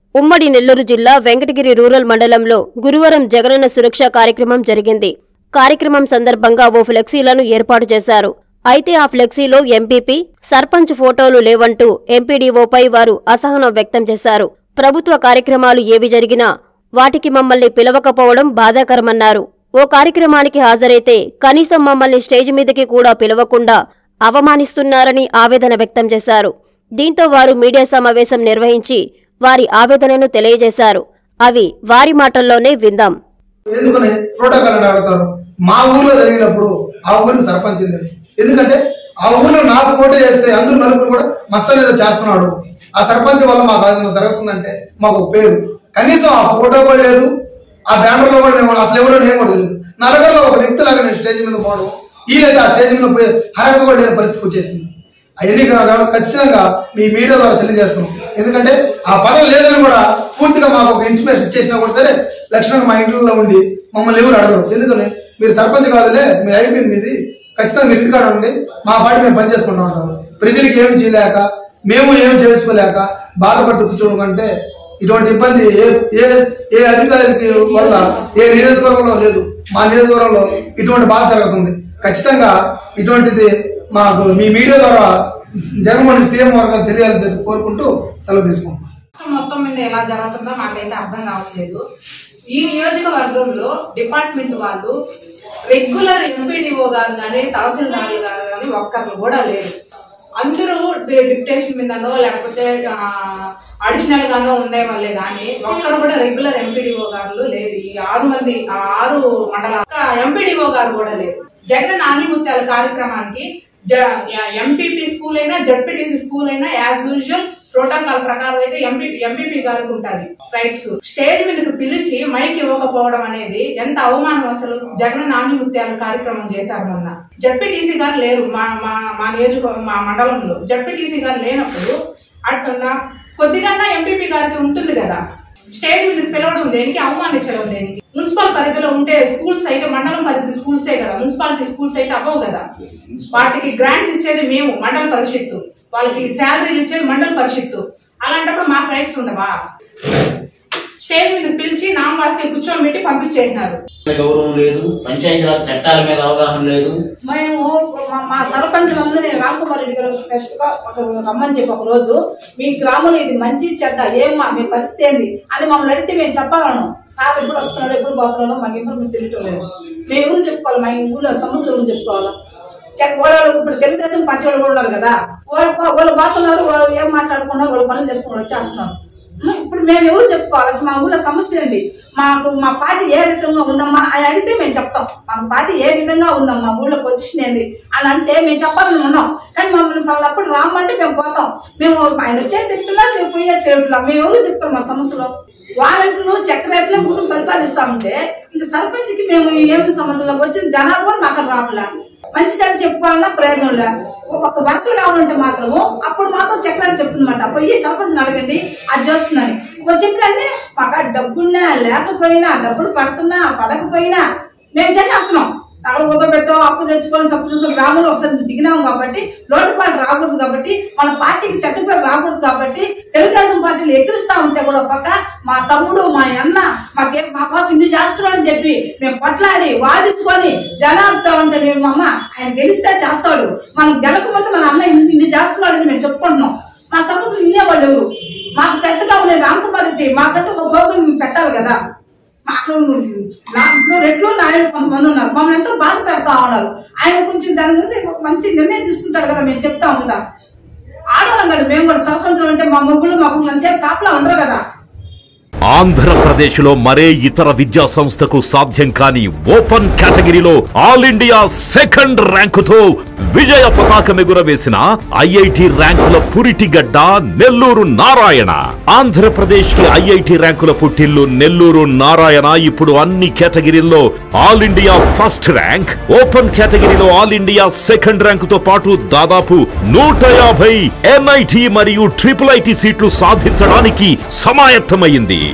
ఉమ్మడి నెల్లూరు జిల్లా వెంకటగిరి రూరల్ మండలంలో గురువారం జగనన్న సురక్ష కార్యక్రమం జరిగింది కార్యక్రమం సందర్భంగా ఓ ఫ్లెక్సీలను ఏర్పాటు చేశారు అయితే ఆ ఫ్లెక్సీలో ఎంపీపీ సర్పంచ్ ఫోటోలు లేవంటూ ఎంపీడీఓపై వారు అసహనం వ్యక్తం చేశారు ప్రభుత్వ కార్యక్రమాలు ఏవి జరిగినా వాటికి మమ్మల్ని పిలవకపోవడం బాధాకరమన్నారు ఓ కార్యక్రమానికి హాజరైతే కనీసం మమ్మల్ని స్టేజ్ మీదకి కూడా పిలవకుండా అవమానిస్తున్నారని ఆవేదన వ్యక్తం చేశారు దీంతో వారు మీడియా సమావేశం నిర్వహించి వారి ఆవేదనను తెలియజేశారు అవి వారి మాటల్లోనే విందాం ఎందుకని ప్రోటోకాల్ అని అడుగుతారు మా ఊర్లో జరిగినప్పుడు ఆ ఊరికి సర్పంచ్ ఉంది ఎందుకంటే ఆ ఊర్లో నాకు పోటీ చేస్తే అందరూ నలుగురు కూడా మస్తన్ ఏదో చేస్తున్నాడు ఆ సర్పంచ్ వల్ల మాకు అది జరుగుతుందంటే మాకు ఒక పేరు కనీసం ఆ ఫోటో కూడా లేదు ఆ బ్యానర్ లో కూడా నేను అసలు ఎవరో నేను కూడా తెలియదు నలుగురిలో ఒక వ్యక్తి లాగా నేను స్టేజ్ మీద పోవడం వీలైతే ఆ స్టేజ్ మీద పోయి అర్హత కూడా లేని పరిస్థితి వచ్చేసింది అవన్నీ కాదు ఖచ్చితంగా మీ మీడియా ద్వారా తెలియజేస్తున్నాం ఎందుకంటే ఆ పదం లేదని కూడా పూర్తిగా మాకు ఒక ఇన్ఫర్మేషన్ ఇచ్చేసినా కూడా సరే లక్షణంగా మా ఇంట్లో ఉండి మమ్మల్ని ఎవరు అడగరు ఎందుకని మీరు సర్పంచ్ కాదులే మీ అయిపోయింది మీది ఖచ్చితంగా మీరు ఇంటికాడ ఉండి మా పాటి మేము పనిచేసుకుంటూ ఉంటాం ప్రజలకి ఏమి చేయలేక మేము ఏమి చేసుకోలేక బాధపడుతూ కూర్చోవడం కంటే ఇటువంటి ఇబ్బంది ఏ ఏ ఏ అధికారికి వల్ల ఏ నియోజకవర్గంలో లేదు మా నియోజకవర్గంలో ఇటువంటి బాధ జరుగుతుంది ఖచ్చితంగా ఇటువంటిది మాకు మీ మీడియా ద్వారా జగన్మోహన్ సీఎం వర్గం తెలియాలని చెప్పి కోరుకుంటూ సెలవు తీసుకుంటున్నాం రాష్ట్రం మొత్తం మీద ఎలా జరుగుతుందో మాకైతే అర్థం కావట్లేదు ఈ నియోజకవర్గంలో డిపార్ట్మెంట్ వాళ్ళు రెగ్యులర్ ఎంపీడీఓ గారు కానీ తహసీల్దారులు గారు కానీ ఒక్కరు కూడా లేరు అందరూ డి- డిప్యుటేషన్ మీదనో లేకపోతే అడిషనల్ గానో ఉండే వాళ్ళే కానీ ఒక్కరు కూడా రెగ్యులర్ ఎంపీడీఓ గారు లేదు ఈ ఆరు మంది ఆ ఆరు మండల ఎంపీడీఓ గారు కూడా లేరు జగన్ ఆనిముత్యాల కార్యక్రమానికి ఎంపీపీ స్కూల్ అయినా జడ్పీటీసీ స్కూల్ అయినా యాజ్ యూజువల్ ప్రోటోకాల్ ప్రకారం అయితే ఎంపీ ఎంపీపీ గారికి ఉంటుంది రైట్స్ స్టేజ్ మీదకి పిలిచి మైక్ ఇవ్వకపోవడం అనేది ఎంత అవమానం అసలు జగన్ నాణ్యముత్యాల కార్యక్రమం చేశారు మొన్న జడ్పీటీసీ గారు లేరు మా మా మా నియోజకవర్గం మా మండలంలో జడ్పీటీసీ గారు లేనప్పుడు అట్లా కొద్దిగా ఎంపీపీ గారికి ఉంటుంది కదా స్టేట్ మీదకి పిలవడం దేనికి అవమానించడం దేనికి మున్సిపల్ పరిధిలో ఉంటే స్కూల్స్ అయితే మండలం పరిధి స్కూల్సే కదా మున్సిపాలిటీ స్కూల్స్ అయితే అవ్వవు కదా వాటికి గ్రాంట్స్ ఇచ్చేది మేము మండల పరిషత్తు వాళ్ళకి శాలరీలు ఇచ్చేది మండల పరిషత్తు అలాంటప్పుడు మాకు రైట్స్ ఉండవా స్టేట్ మీదకి పిలిచి నామవాసికి కూర్చోబెట్టి పంపించేసినారు గౌరవం లేదు పంచాయతీరాజ్ చట్టాల మీద అవగాహన లేదు మేము మా- మా సర్పంచులందరినీ రామకుమార్ రెడ్డి గారు ఫస్ట్ గా ఒక రమ్మని చెప్పి ఒక రోజు మీ గ్రామంలో ఇది మంచి చెడ్డ ఏమ్మా మీ పరిస్థితి ఏంది అని మమ్మల్ని అడిగితే మేము చెప్పాలను సార్ ఎప్పుడు వస్తున్నాడు ఎప్పుడు పోతున్నాడో మాకు ఇన్ఫర్మేషన్ తెలియటం లేదు మేము ఎవరు చెప్పుకోవాలి మా ఊళ్ళో సమస్యలు ఎవరు చెప్పుకోవాలా చెక్ వాళ్ళు ఇప్పుడు తెలుగుదేశం పార్టీ వాళ్ళు కూడా ఉన్నారు కదా వాళ్ళు వాళ్ళు పోతున్నారు వాళ్ళు ఏం మాట్లాడుకున్నారు వాళ్ళు పనులు చేసుకుని వచ్చేస్తున్నారు ఉం, ఇప్పుడు మేము ఎవరు చెప్పుకోవాలి అసలు మా ఊళ్ళో సమస్య ఏంది మాకు మా పార్టీ ఏ విధంగా ఉందమ్మా అని అడిగితే మేము చెప్తాం మన పార్టీ ఏ విధంగా ఉందమ్మా మా ఊళ్ళో పొజిషన్ ఏంది అని అంటే మేము చెప్పాలని ఉన్నాం కానీ మమ్మల్ని వాళ్ళప్పుడు రామంటే మేము పోతాం మేము ఆయన వచ్చే తిట్టులా పోయే తిట్టులా మేము ఎవరు చెప్తాం మా సమస్యలో వారంట్లు చక్రరేట్లే ఊరు పరిపాలిస్తా ఉంటే ఇంక సర్పంచ్కి మేము ఏమి సంబంధంలో వచ్చిన జనాలు కూడా మాకు అక్కడ రావట్లే మంచి చెడు చెప్పుకోవాలన్నా ప్రయోజనం లే ఒక వర్క్ కావాలంటే మాత్రము అప్పుడు మాత్రం చక్రాలు చెప్తుందన్నమాట పోయి సర్పంచ్ అడగండి అది చేస్తుందని ఒక చెప్పినంటే మాకు డబ్బున్నా లేకపోయినా డబ్బులు పడుతున్నా పడకపోయినా మేము చేసేస్తున్నాం అక్కడ ఊగబెట్టో అప్పు తెచ్చుకొని సప్పు గ్రామంలో ఒకసారి దిగినాం కాబట్టి లోటుపాటు రాకూడదు కాబట్టి మన పార్టీకి చెడ్డపేరు రాకూడదు కాబట్టి తెలుగుదేశం పార్టీలు ఎక్కిరిస్తా ఉంటే కూడా ఒక పక్క మా తమ్ముడు మా అన్న మాకే మా కోసం ఇన్ని చేస్తున్నాడని చెప్పి మేము కొట్లాడి వాదించుకొని జనాలతో ఉంటే మేము అమ్మ ఆయన గెలిస్తే చేస్తాడు మనం గెలకముందు మన అన్న ఇన్ని ఇన్ని చేస్తున్నాడని మేము చెప్పుకుంటున్నాం మా సమస్యలు వినేవాళ్ళు ఎవరు మాకు పెద్దగా ఉండే రామకుమార్ రెడ్డి మాకంటే ఒక గోగులు మేము పెట్టాలి కదా మాకు నాకు రెట్లు నాయుడు కొంతమంది ఉన్నారు మమ్మల్ని ఎంతో బాధ పెడతా ఉన్నారు ఆయన కొంచెం దాని గురించి ఒక మంచి నిర్ణయం తీసుకుంటారు కదా మేము చెప్తాం కదా ఆడవాళ్ళం కదా మేము కూడా సర్పంచ్ అంటే మా ముగ్గులు మా ముగ్గులు అని చెప్పి కాపలా ఉండరు కదా ఆంధ్రప్రదేశ్లో మరే ఇతర విద్యా సంస్థకు సాధ్యం కాని ఓపెన్ కేటగిరీలో ఆల్ ఇండియా సెకండ్ ర్యాంకుతో విజయ పతాకం ఎగురవేసిన ఐఐటి ర్యాంకుల పురిటిగడ్డ నెల్లూరు నారాయణ ఆంధ్రప్రదేశ్ కి ఐఐటి ర్యాంకుల పుట్టిల్లు నెల్లూరు నారాయణ ఇప్పుడు అన్ని కేటగిరీల్లో all India first rank open కేటగిరీలో ఆల్ ఇండియా సెకండ్ ర్యాంకుతో పాటు దాదాపు నూట యాభై ఎన్ఐటి మరియు ట్రిపుల్ ఐటి సీట్లు సాధించడానికి సమాయత్తమైంది